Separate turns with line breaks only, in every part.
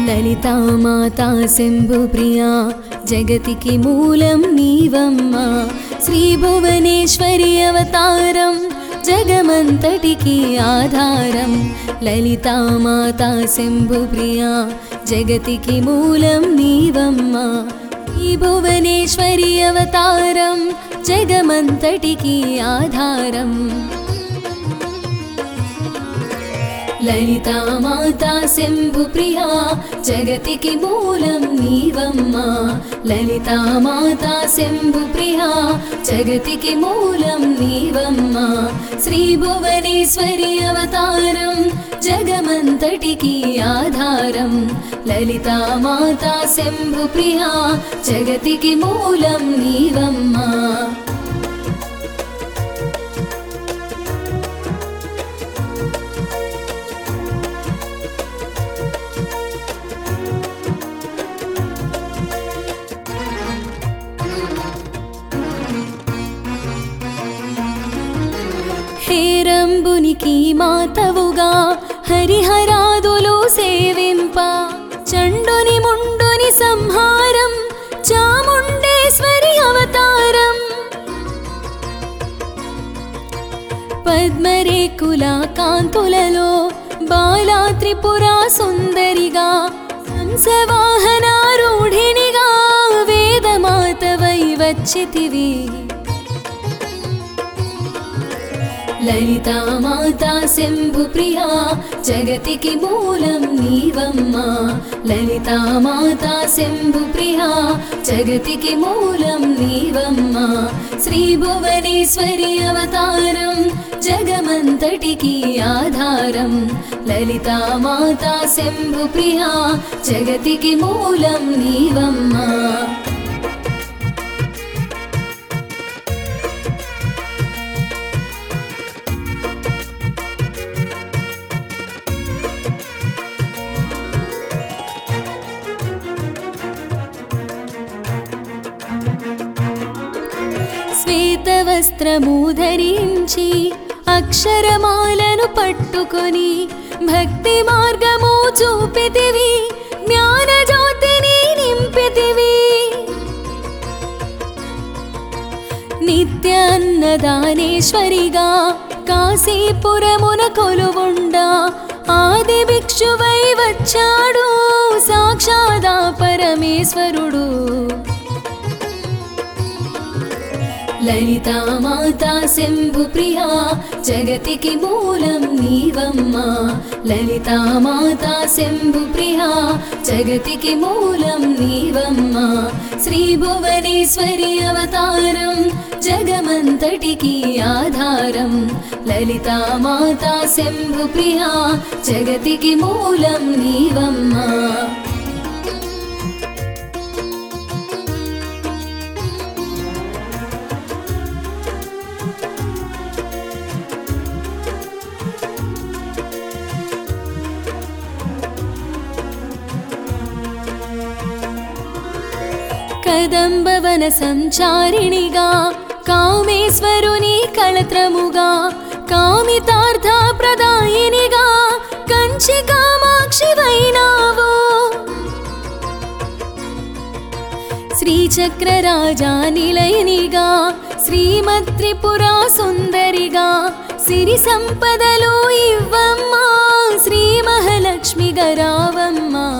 లలితామాతా శంభు ప్రియా జగతికి మూలం నీవమ్మా శ్రీ భువనేశ్వరి అవతారం జగమంతటికి ఆధారం లలితామాతా శంభు ప్రియా జగతికి మూలం నీవమ్మా ఈ భువనేశ్వరి అవతారం జగమంతటికి ఆధారం లలితామాతా శంభు ప్రియా జగతికి మూలం నీవమ్మా లలితామాతా శంభు ప్రియా జగతికి మూలం నీవమ్మా శ్రీ భువనేశ్వరి అవతారం జగమంతటికి ఆధారం లలితామాతా శంభు ప్రియా జగతికి మూలం నీవమ్మా హేరంబునికి మాతవుగా హరిహరాదులు సేవింప చండుని ముండుని సంహారం చాముండేశ్వరి అవతారం పద్మరేకుల కాంతులలో బాలా త్రిపుర సుందరిగా హంసవాహనారూఢినిగా వేదమాతవై వచ్చితివి లలితామాతా శంభు ప్రియా జగతికి మూలం నీవమ్మా లలితామాతా శంభు ప్రియా జగతికి మూలం నీవమ్మా శ్రీ భువనేశ్వరి అవతారం జగమంతటికి ఆధారం లలితామాతా శంభు ప్రియా జగతికి మూలం నీవమ్మా శ్వేతవస్త్రము ధరించి అక్షరమాలను పట్టుకొని భక్తి మార్గము చూపితివి జ్ఞానజ్యోతిని నింపితివి నిత్య అన్నదానేశ్వరిగా కాశీపురమున కొలువుండా ఆది భిక్షువై వచ్చాడు సాక్షాదా పరమేశ్వరుడు లలితామాతా శంభు ప్రియా జగతికి మూలం నీవమ్మా లలితామాతా శంభు ప్రియా జగతికి మూలం నీవమ్మా శ్రీ భువనేశ్వరి అవతారం జగమంతటికి ఆధారం లలితామాతా శంభు ప్రియా జగతికి మూలం నీవమ్మా కదంబవన సంచారిణిగా కామేశ్వరుని కళత్రముగా కామితార్థ ప్రదాయినిగా కంచి కామాక్షి వైనావు శ్రీచక్ర రాజా నిలయనిగా శ్రీమత్రిపురా సుందరిగా సిరి సంపదలు ఇవ్వమ్మా శ్రీ మహాలక్ష్మి గరావమ్మా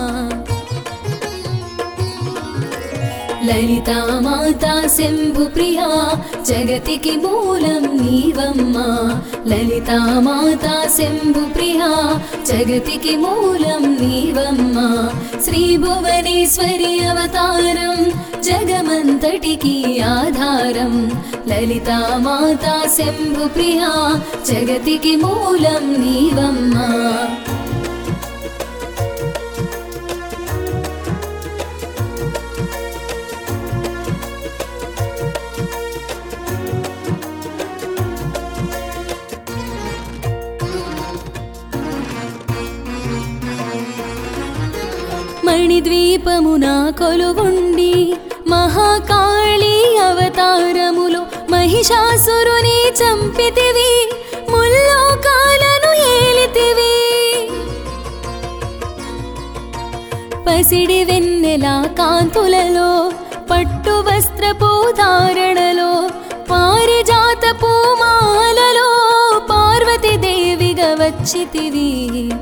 లలితామాతా శంభు ప్రియా జగతికి మూలం నీవమ్మా లలితామాతా శంభు ప్రియా జగతికి మూలం నీవమ్మా శ్రీ భువనేశ్వరి అవతారం జగమంతటికి ఆధారం లలితామాతా శంభు ప్రియా జగతికి మూలం నీవమ్మా మణిద్వీపమున కొలువుండి మహాకాళి అవతారములు మహిషాసురుని చంపితివి ముల్లోకాలను ఏలితివి పసిడి వెన్నెల కాంతులలో పట్టు వస్త్రపు ధారణలో పారిజాత పూమాలలో పార్వతి దేవిగా వచ్చితివి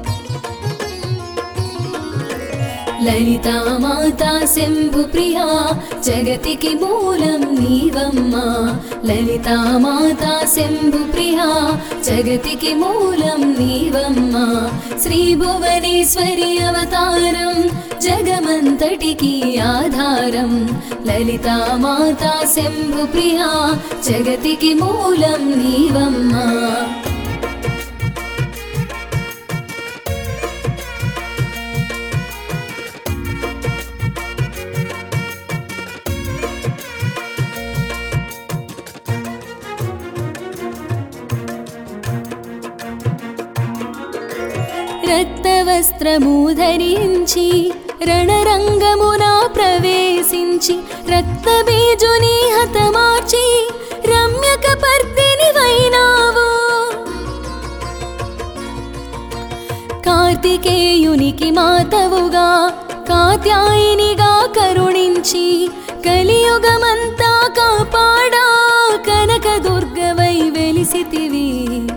లలితా మాతా శంభు ప్రియా జగతికి మూలం నీవమ్మా లలితా మాతా శంభు ప్రియా జగతికి మూలం నీవమ్మా శ్రీ భువనేశ్వరి అవతారం జగమంతటికి ఆధారం లలితా మాతా శంభు ప్రియా జగతికి మూలం నీవమ్మా రక్తవస్త్రము ధరించి రణరంగమున ప్రవేశించి రక్తబీజుని హతమార్చి రమ్యక పర్దిని వైనావు కార్తికేయునికి మాతవుగా కాత్యాయినిగా కరుణించి కలియుగమంతా కాపాడా కనక దుర్గవై వెలిసితివి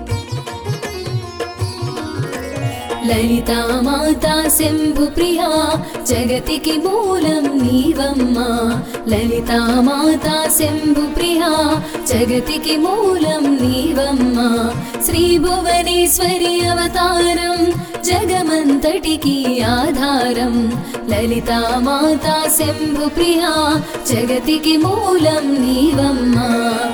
లలితా మాతా శంభు ప్రియా జగతికి మూలం నీవమ్మా లలితా మాతా శంభు ప్రియా జగతికి మూలం నీవమ్మా శ్రీ భువనేశ్వరి అవతారం జగమంతటికి ఆధారం లలితా మాతా శంభు ప్రియా జగతికి మూలం నీవమ్మా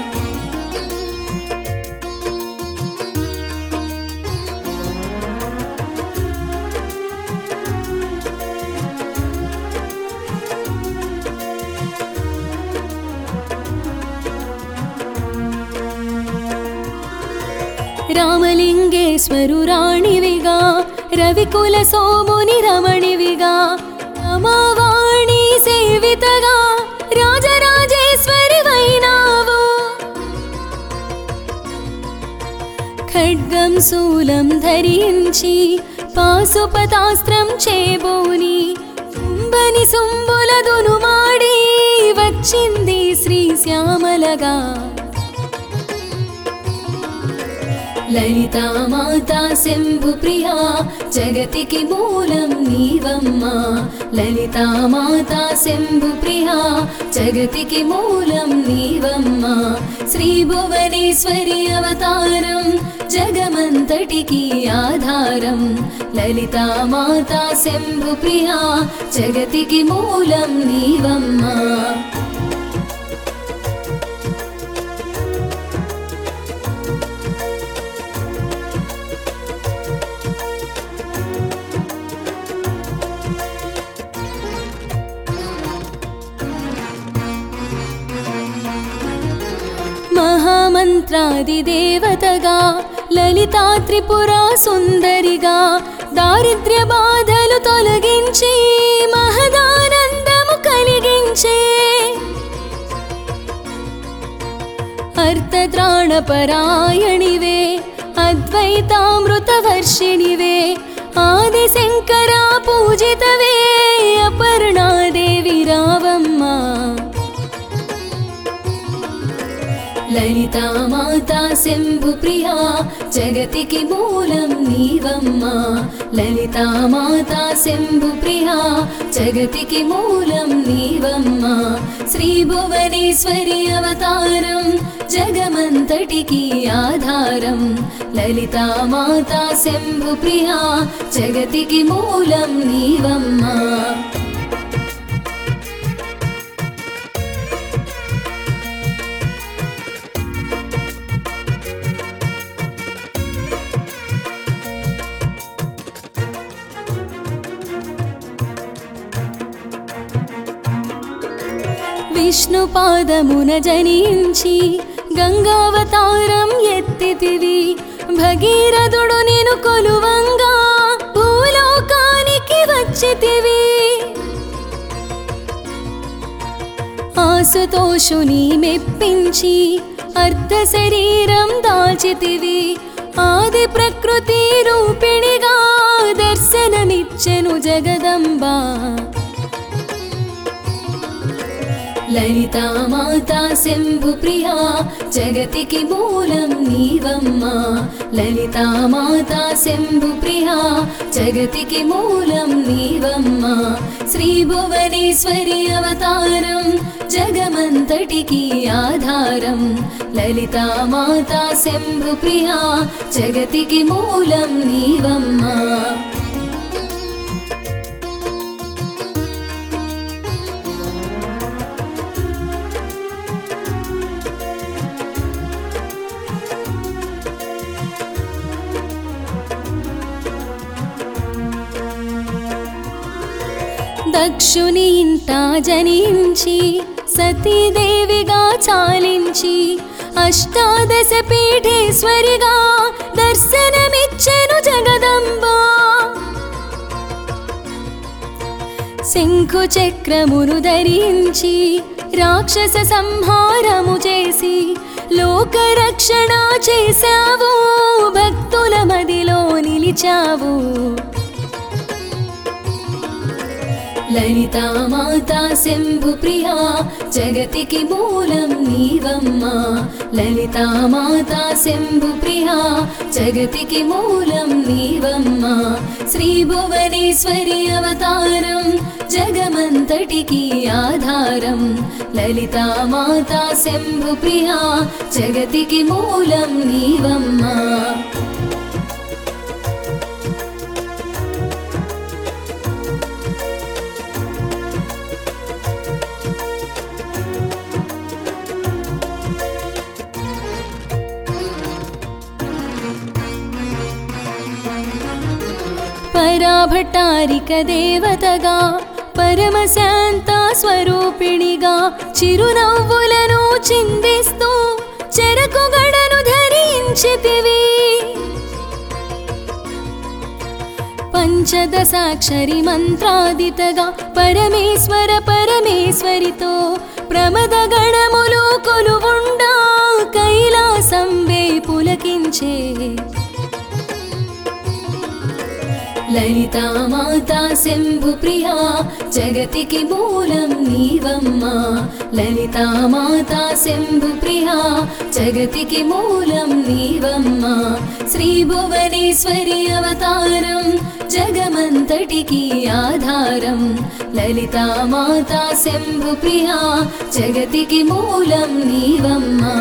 రామలింగేశ్వరు రాణివిగా రవికుల సోముని రమణివిగా రమావాణి సేవితగా రాజరాజేశ్వరి వైనావు ఖడ్గం శూలం ధరించి పాశుపతాస్త్రం చేబోని కుంభని సుంబుల దునుమాడి వచ్చింది శ్రీ శ్యామలగా లలితా మాతా శంభు ప్రియా జగతికి మూలం నీవమ్మా లలితా మాతా శంభు ప్రియా జగతికి మూలం నీవమ్మా శ్రీ భువనేశ్వరి అవతారం జగమంతటికి ఆధారం లలితా మాతా శంభు ప్రియా జగతికి మూలం నీవమ్మా మహామంత్రాది దేవతగా లలితా త్రిపురా సుందరిగా దారిద్ర్య బాధలు తొలగించి మహదానందము కలిగించే అర్థత్రాణపరాయణివే అద్వైతామృతవర్షిణివే ఆదిశంకర పూజితవే అపర్ణాదేవి రావమ్మా లలితా మాతా శంభు ప్రియా జగతికి మూలం నీవమ్మా లలితా మాతా శంభు ప్రియా జగతికి మూలం నీవమ్మా శ్రీ భువనేశ్వరి అవతారం జగమంతటికి ఆధారం లలితా మాతా శంభు ప్రియా జగతికి మూలం నీవమ్మా విష్ణు పాదమున జనించి గంగావతారం ఎత్తితివి భగీరథుడు నేను కొలువంగా భూలోకానికి వచ్చితివి ఆసుతోషుని మెప్పించి అర్ధ శరీరం దాల్చితివి ఆది ప్రకృతి రూపిణిగా దర్శనమిచ్చెను జగదంబా లలితా మాతా శంభు ప్రియా జగతికి మూలం నీవమ్మా లలితా మాతా శంభు ప్రియా జగతికి మూలం నీవమ్మా శ్రీ భువనేశ్వరి అవతారం జగమంతటికి ఆధారం లలితా మాతా శంభు ప్రియా జగతికి మూలం నీవమ్మా దక్షుని ఇంట జనించి సతీదేవిగా చాలించి అష్టాదశ పీఠేశ్వరిగా దర్శనమిచ్చెను జగదంబా శంఖు చక్రమును ధరించి రాక్షస సంహారము చేసి లోకరక్షణ చేశావు భక్తుల మదిలో నిలిచావు లలితా మాతా శంభు ప్రియా జగతికి మూలం నీవమ్మా లలితా మాతా శంభు ప్రియా జగతికి మూలం నీవమ్మా శ్రీ భువనేశ్వరి అవతారం జగమంతటికి ఆధారం లలితా మాతా శంభు ప్రియా జగతికి మూలం నీవమ్మా పరాభటారిక దేవతగా పరమశాంత స్వరూపిణిగా చిరునవ్వులను చిందిస్తూ చెరకు గడను ధరించితివి పంచదశాక్షరి మంత్రాదితగా పరమేశ్వర పరమేశ్వరితో ప్రమద గణములు కొలువుండా కైలాసం వే పులకించే లలితా మాతా శంభు ప్రియా జగతికి మూలం నీవమ్మా లలితా మాతా శంభు ప్రియా జగతికి మూలం నీవమ్మా శ్రీ భువనేశ్వరి అవతారం జగమంతటికి ఆధారం లలితా మాతా శంభు ప్రియా జగతికి మూలం నీవమ్మా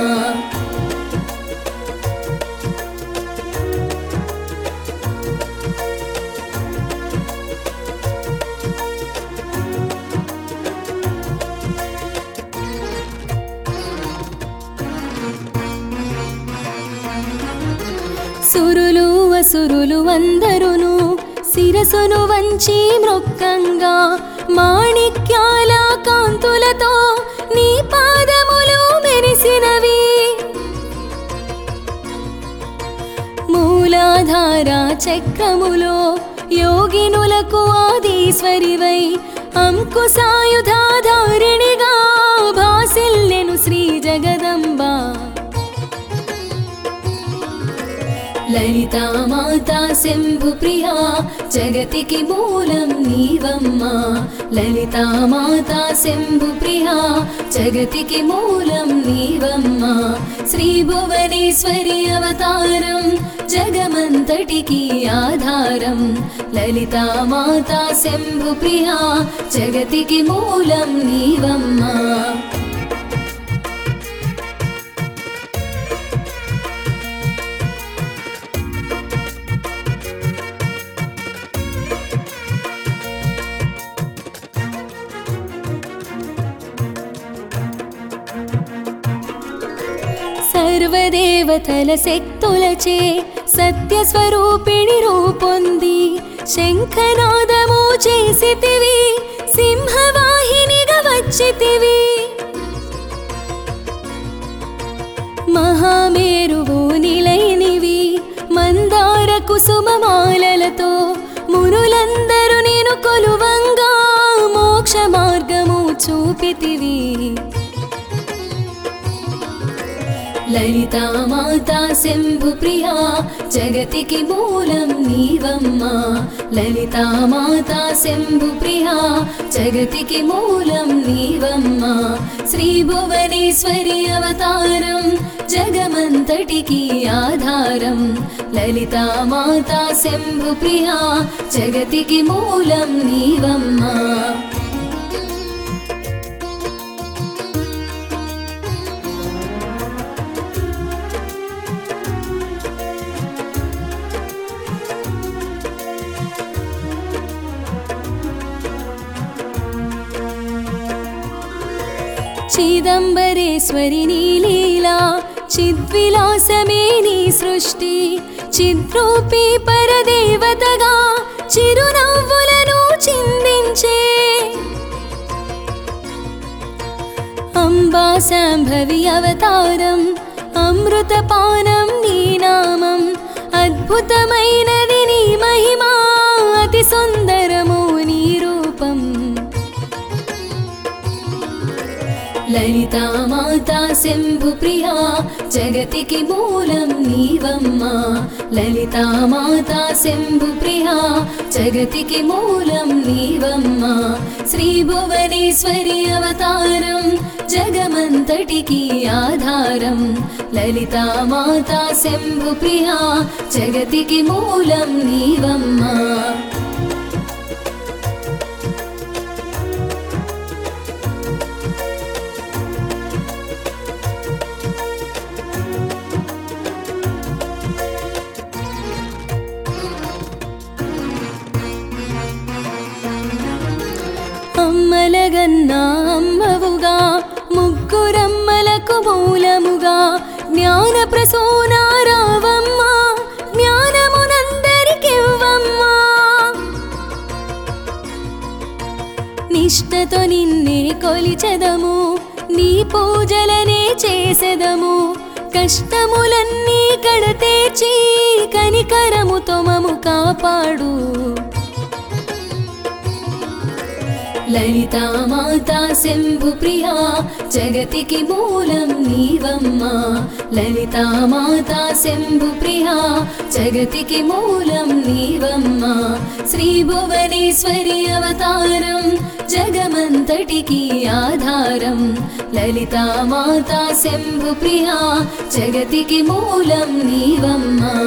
సురులు వసురులు అందరును శిరసును వంచి మృక్కంగా మాణిక్యాల కాంతులతో నీ పాదములు మెరిసినవి మూలాధార చక్రములో యోగినులకు ఆదీశ్వరివై అంకుశాయుధాధారిణిగా భాసిల్లెను శ్రీ జగదంబా లలితా మాతా శంభు ప్రియా జగతికి మూలం నీవమ్మా లలితా మాతా శంభు ప్రియా జగతికి మూలం నీవమ్మా శ్రీ భువనేశ్వరి అవతారం జగమంతటికి ఆధారం లలితా మాతా శంభు ప్రియా జగతికి మూలం నీవమ్మా సర్వదేవతల శక్తులచే సత్యస్వరూపిణి రూపొంది శంఖనాదము చేసితివి సింహవాహినిగా వచ్చితివి మహామేరువు నిలయనివి మందార కుసుమమాలలతో మునులందరూ నేను కొలువంగా మోక్ష మార్గము చూపితివి లలితా మాతా శంభు ప్రియా జగతికి మూలం నీవమ్మా లలితా మాతా శంభు ప్రియా జగతికి మూలం నీవమ్మా శ్రీ భువనేశ్వరి అవతారం జగమంతటికి ఆధారం లలితా మాతా శంభు ప్రియా జగతికి మూలం నీవమ్మా చిదంబరేశ్వరి నీ లీలా చిద్విలాసమే నీ సృష్టి చిద్రూపి పరదేవతగా చిరునవ్వులను చిందించే అంబా శాంభవి అవతారం అమృతపానం నీ నామం అద్భుతమైనది నీ మహిమా అతి సుందరము నీ రూపం లలితా మాతా శంభు ప్రియా జగతికి మూలం నీవమ్మా లలితా మాతా శంభు ప్రియా జగతికి మూలం నీవమ్మా శ్రీ భువనేశ్వరి అవతారం జగమంతటికి ఆధారం లలితా మాతా శంభు ప్రియా జగతికి మూలం నీవమ్మా అమ్మలగన్నా అమ్మవుగా ముగ్గురమ్మలకు మూలముగా జ్ఞాన ప్రసూనారావమ్మా జ్ఞానమునందరికివ్వమ్మా నిష్ఠతో నిన్నే కొలిచెదము నీ పూజలనే చేసెదము కష్టములన్నీ కడతేర్చి కనికరముతో మము కాపాడు లలితా మాతా శంభు ప్రియా జగతికి మూలం నీవమ్మా లలితా మాతా శంభు ప్రియా జగతికి మూలం నీవమ్మా శ్రీ భువనేశ్వరి అవతారం జగమంతటికి ఆధారం లలితా మాతా శంభు ప్రియా జగతికి మూలం నీవమ్మా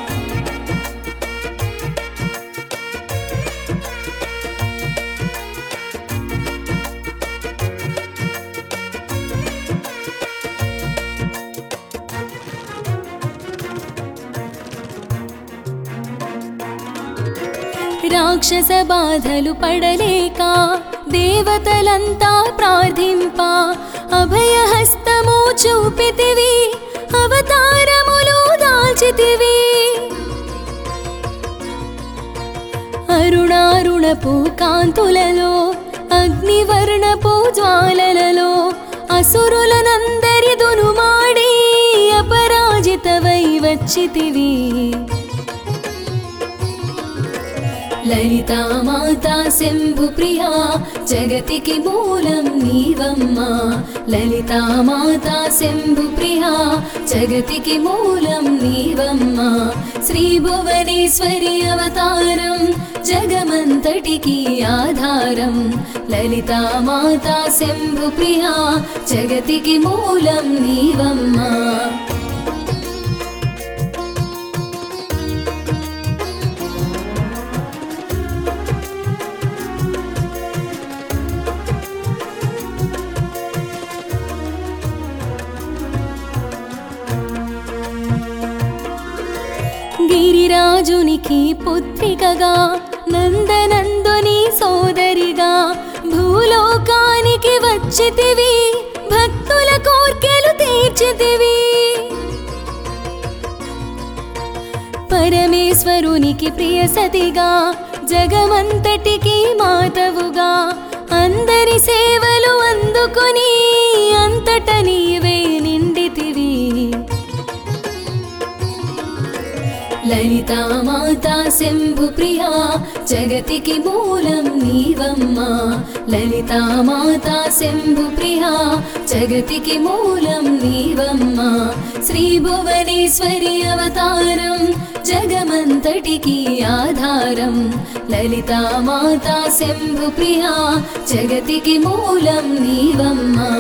రాక్షస బాధలు పడలేక దేవతలంతా ప్రార్థింప అభయహస్తము చూపితివి అవతారములు దాల్చితివి అరుణారుణపు కాంతులలో అగ్నివర్ణపు జ్వాలలలో అసురులనందరి దునుమాడి అపరాజితవై వచ్చితివి లలితా మాతా శంభు ప్రియా జగతికి మూలం నీవమ్మా లలితా మాతా శంభు ప్రియా జగతికి మూలం నీవమ్మా శ్రీ భువనేశ్వరి అవతారం జగమంతటికి ఆధారం లలితా మాతా శంభు ప్రియా జగతికి మూలం నీవమ్మా గిరిరాజునికి పుత్రికగా నందనందుని సోదరిగా భూలోకానికి వచ్చితివి భక్తుల కోర్కెలు తీర్చితివి పరమేశ్వరునికి ప్రియ సతిగా జగమంతటికి మాతవుగా అందరి సేవలు అందుకొని అంతట నీవే నిండితివి లలిత లలితా మాతా శంభు ప్రియా జగతికి మూలం నీవమ్మా లలితా మాతా శంభు ప్రియా జగతికి మూలం నీవమ్మా శ్రీ భువనేశ్వరి అవతారం జగమంతటికి ఆధారం లలితా మాతా శంభు ప్రియా జగతికి మూలం నీవమ్మా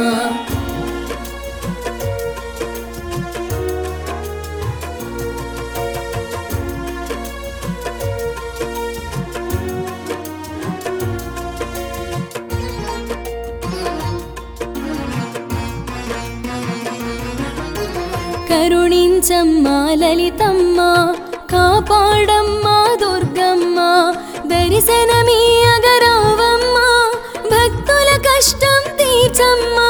కరుణించమ్మా లలితమ్మ కాపాడమ్మా దుర్గమ్మ దర్శనమీ అగరావమ్మ భక్తుల కష్టం తీర్చమ్మా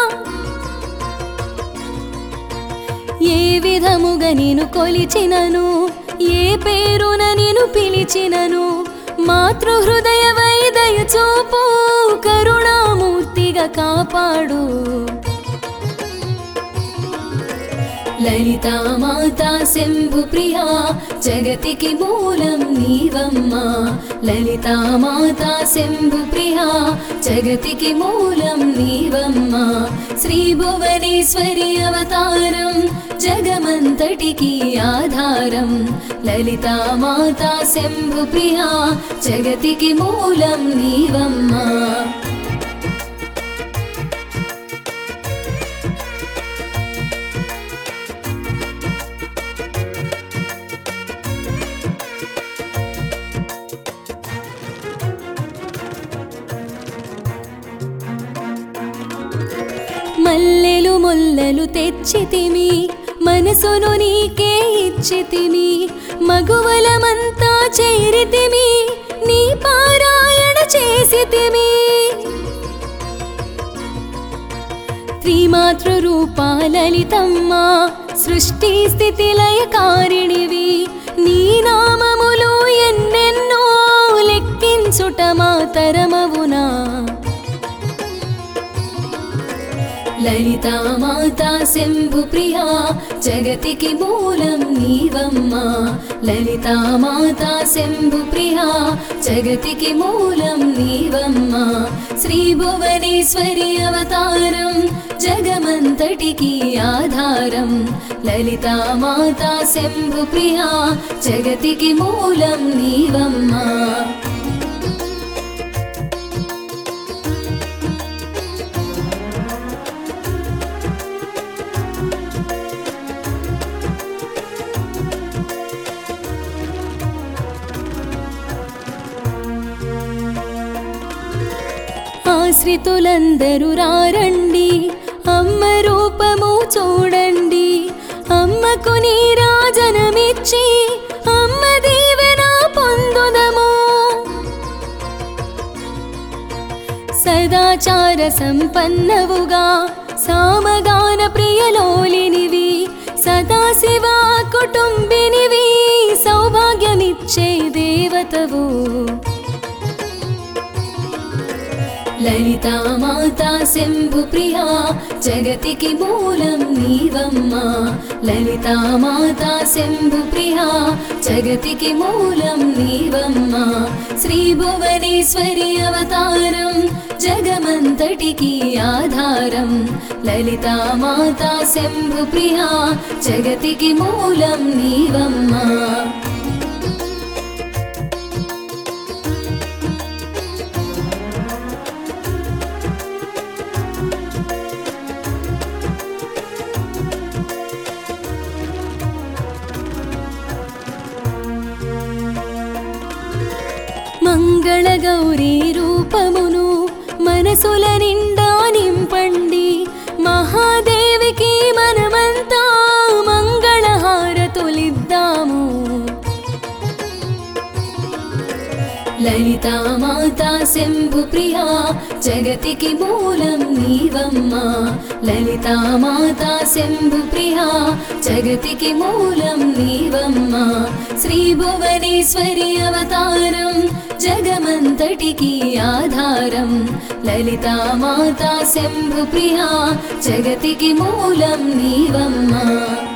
ఏ విధముగా నేను కొలిచినను ఏ పేరున నేను పిలిచినను మాతృహృదయ వైదయ చూపు కరుణామూర్తిగా కాపాడు లలితా మాతా శంభు ప్రియా జగతికి మూలం నీవమ్మా లలితా మాతా శంభు ప్రియా జగతికి మూలం నీవమ్మా శ్రీ భువనేశ్వరి అవతారం జగమంతటికి ఆధారం లలితా మాతా శంభు ప్రియా జగతికి మూలం నీవమ్మా మల్లెలు ముల్లలు తెచ్చితిమి మనసును నీకే ఇచ్చితిమి మగువలమంతా చేరితిమి నీ పారాయణ చేసితిమి త్రిమాతృ రూపా లలితమ్మ సృష్టి స్థితి లయకారిణివి నీ నామములు ఎన్నెన్నో లెక్కించుట మా తరమవునా లలితా మాతా శంభు ప్రియా జగతికి మూలం నీవమ్మా లలితా మాతా శంభు ప్రియా జగతికి మూలం నీవమ్మా శ్రీ భువనేశ్వరి అవతారం జగమంతటికి ఆధారం లలితా మాతా శంభు ప్రియా జగతికి మూలం నీవమ్మా ఆశ్రితులందరూ రారండి అమ్మ రూపము చూడండి అమ్మకు నీరాజనమిచ్చి అమ్మ దీవెన పొందుదము సదాచార సంపన్నవుగా సామగాన ప్రియలోలినివి సదాశివ కుటుంబినివి సౌభాగ్యమిచ్చే దేవతవు లలితా మాతా శంభు ప్రియా జగతికి మూలం నీవమ్మా లలితా మాతా శంభు ప్రియా జగతికి మూలం నీవమ్మా శ్రీ భువనేశ్వరి అవతారం జగమంతటికి ఆధారం లలితా మాతా శంభు ప్రియా జగతికి మూలం నీవమ్మా మంగళ గౌరీ రూపమును మనసుల నిండా నింపండి మహాదేవికి మనమంతా మంగళహారతులిద్దాము లలితా మాతా శంభు ప్రియా జగతికి మూలం నీవమ్మా లలితా మాతా శంభు ప్రియా జగతికి మూలం నీవమ్మా శ్రీ భువనేశ్వరి అవతారం జగమంతటికి ఆధారం లలితా మాతా శంభు ప్రియా జగతికి మూలం నీవమ్మా